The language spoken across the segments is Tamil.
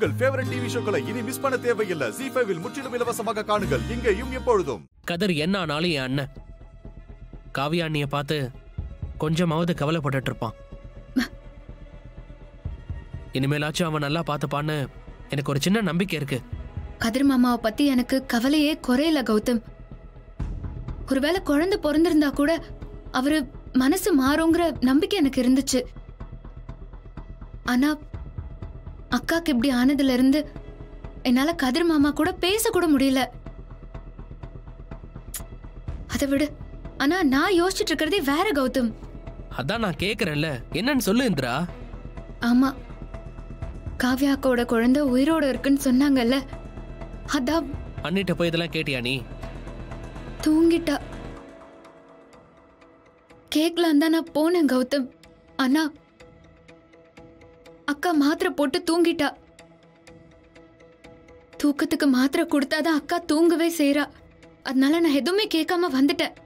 உங்கள் ஃபேவரட் டிவி ஷோக்களை இனி மிஸ் பண்ண தேவையில்லை ஜி ஃபைவில் முற்றிலும் இலவசமாக காணுங்கள் இங்கேயும் எப்பொழுதும் கதிர் என்ன ஆனாலும் என் அண்ணன் காவியா அண்ணிய பார்த்து கொஞ்சமாவது கவலைப்பட்டுட்டு இருப்பான் இனிமேலாச்சும் அவன் நல்லா பார்த்துப்பான்னு எனக்கு ஒரு சின்ன நம்பிக்கை இருக்கு கதிர் மாமாவை பத்தி எனக்கு கவலையே குறையல கௌதம் ஒருவேளை குழந்தை பிறந்திருந்தா கூட அவரு மனசு மாறுங்கிற நம்பிக்கை எனக்கு இருந்துச்சு ஆனா அக்காக்கு இப்படி ஆனதுல இருந்து என்னால கதிர் மாமா கூட பேச கூட முடியல அதை விடு ஆனா நான் யோசிச்சுட்டு இருக்கிறதே வேற கௌதம் அதான் நான் கேக்குறேன்ல என்னன்னு சொல்லு இந்திரா ஆமா காவ்யாக்கோட குழந்தை உயிரோட இருக்குன்னு சொன்னாங்கல்ல அதான் அண்ணிட்ட போய் இதெல்லாம் கேட்டியா நீ தூங்கிட்டா கேக்கலாம் தான் நான் போனேன் கௌதம் ஆனா அக்கா மாத்திரை போட்டு தூங்கிட்டா தூக்கத்துக்கு மாத்திரை கொடுத்தாதான் அக்கா தூங்கவே செய்றா அதனால நான் எதுவுமே கேட்காம வந்துட்டேன்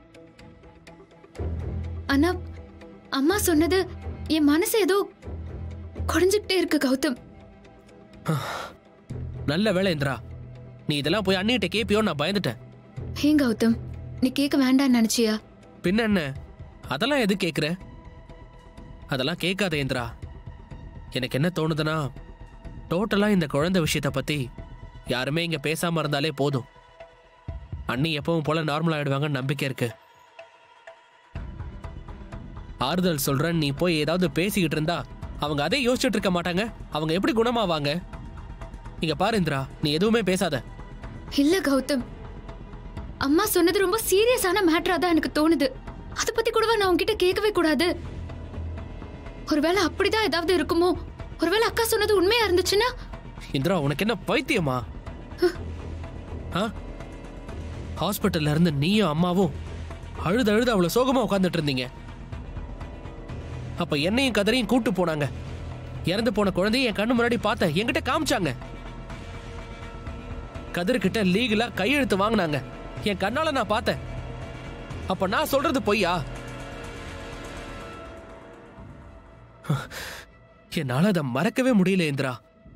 ஆனா அம்மா சொன்னது என் மனசு ஏதோ குறைஞ்சுக்கிட்டே இருக்கு கௌதம் நல்ல வேலை இந்திரா நீ இதெல்லாம் போய் அண்ணிட்ட கேப்பியோ நான் பயந்துட்டேன் ஏன் கௌதம் நீ கேட்க வேண்டாம்னு நினைச்சியா பின்ன என்ன அதெல்லாம் எது கேக்குற அதெல்லாம் கேட்காத இந்திரா எனக்கு என்ன தோணுதுன்னா டோட்டலா இந்த குழந்தை விஷயத்தை பத்தி யாருமே இங்க பேசாம இருந்தாலே போதும் அண்ணி எப்பவும் போல நார்மல் ஆயிடுவாங்கன்னு நம்பிக்கை இருக்கு ஆறுதல் சொல்றேன் நீ போய் ஏதாவது பேசிக்கிட்டு இருந்தா அவங்க அதே யோசிச்சுட்டு இருக்க மாட்டாங்க அவங்க எப்படி குணமாவாங்க இங்க பாரு இந்திரா நீ எதுவுமே பேசாத இல்ல கௌதம் அம்மா சொன்னது ரொம்ப சீரியஸான மேட்டரா தான் எனக்கு தோணுது அத பத்தி கூடவா நான் உன்கிட்ட கேட்கவே கூடாது ஒருவேளை அப்படிதான் ஏதாவது இருக்குமோ ஒருவேளை அக்கா சொன்னது உண்மையா இருந்துச்சுன்னா இந்திரா உனக்கு என்ன பைத்தியமா ஆ ஹாஸ்பிட்டல்ல இருந்து நீயும் அம்மாவும் அழுது அழுது அவ்வளவு சோகமா உட்காந்துட்டு இருந்தீங்க அப்ப என்னையும் கதரையும் கூட்டு போனாங்க இறந்து போன குழந்தைய என் கண்ணு முன்னாடி பார்த்தேன் என்கிட்ட காமிச்சாங்க கதிர்கிட்ட லீகலா கையெழுத்து வாங்கினாங்க என் கண்ணால நான் பார்த்தேன் அப்ப நான் சொல்றது பொய்யா என்னால அதை மறக்கவே முடியல இந்திரா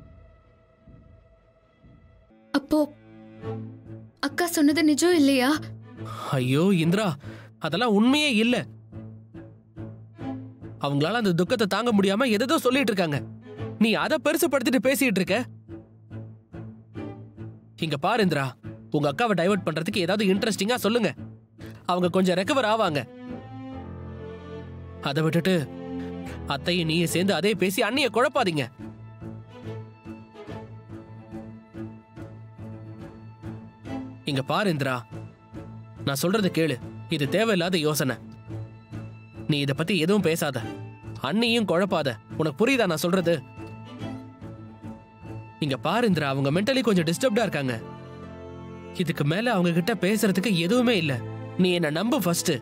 அப்போ அக்கா சொன்னது நிஜம் இல்லையா ஐயோ இந்திரா அதெல்லாம் உண்மையே இல்ல அவங்களால அந்த துக்கத்தை தாங்க முடியாம எதோ சொல்லிட்டு இருக்காங்க நீ அதை பெருசுப்படுத்திட்டு பேசிட்டு இருக்க இங்க பாரு இந்திரா உங்க அக்காவை டைவர்ட் பண்றதுக்கு ஏதாவது இன்ட்ரெஸ்டிங்கா சொல்லுங்க அவங்க கொஞ்சம் ரெக்கவர் ஆவாங்க அதை விட்டுட்டு அத்தையும் நீயும் சேர்ந்து அதே பேசி அண்ணிய குழப்பாதீங்க இங்க பாரு இந்திரா நான் சொல்றது கேளு இது தேவையில்லாத யோசனை நீ இத பத்தி எதுவும் பேசாத அண்ணியும் குழப்பாத உனக்கு புரியுதா நான் சொல்றது இங்க பாரு இந்திரா அவங்க மென்டலி கொஞ்சம் டிஸ்டர்ப்டா இருக்காங்க இதுக்கு மேல அவங்க கிட்ட பேசுறதுக்கு எதுவுமே இல்ல நீ என்ன நம்பு ஃபர்ஸ்ட்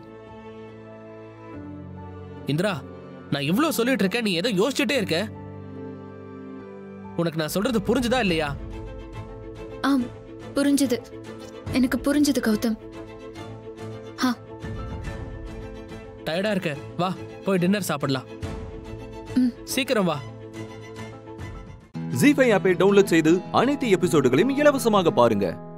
இந்திரா நான் இவ்ளோ சொல்லிட்டு இருக்கேன் நீ ஏதோ யோசிச்சுட்டே இருக்க உனக்கு நான் சொல்றது புரிஞ்சுதா இல்லையா ஆம் புரிஞ்சுது எனக்கு புரிஞ்சுது கௌதம் ஆ டயர்டா இருக்க வா போய் டின்னர் சாப்பிடலாம் ம். சீக்கிரம் வா ஜி ஃபைவ் ஆப்பை டவுன்லோட் செய்து அனைத்து எபிசோடுகளையும் இலவசமாக பாருங்க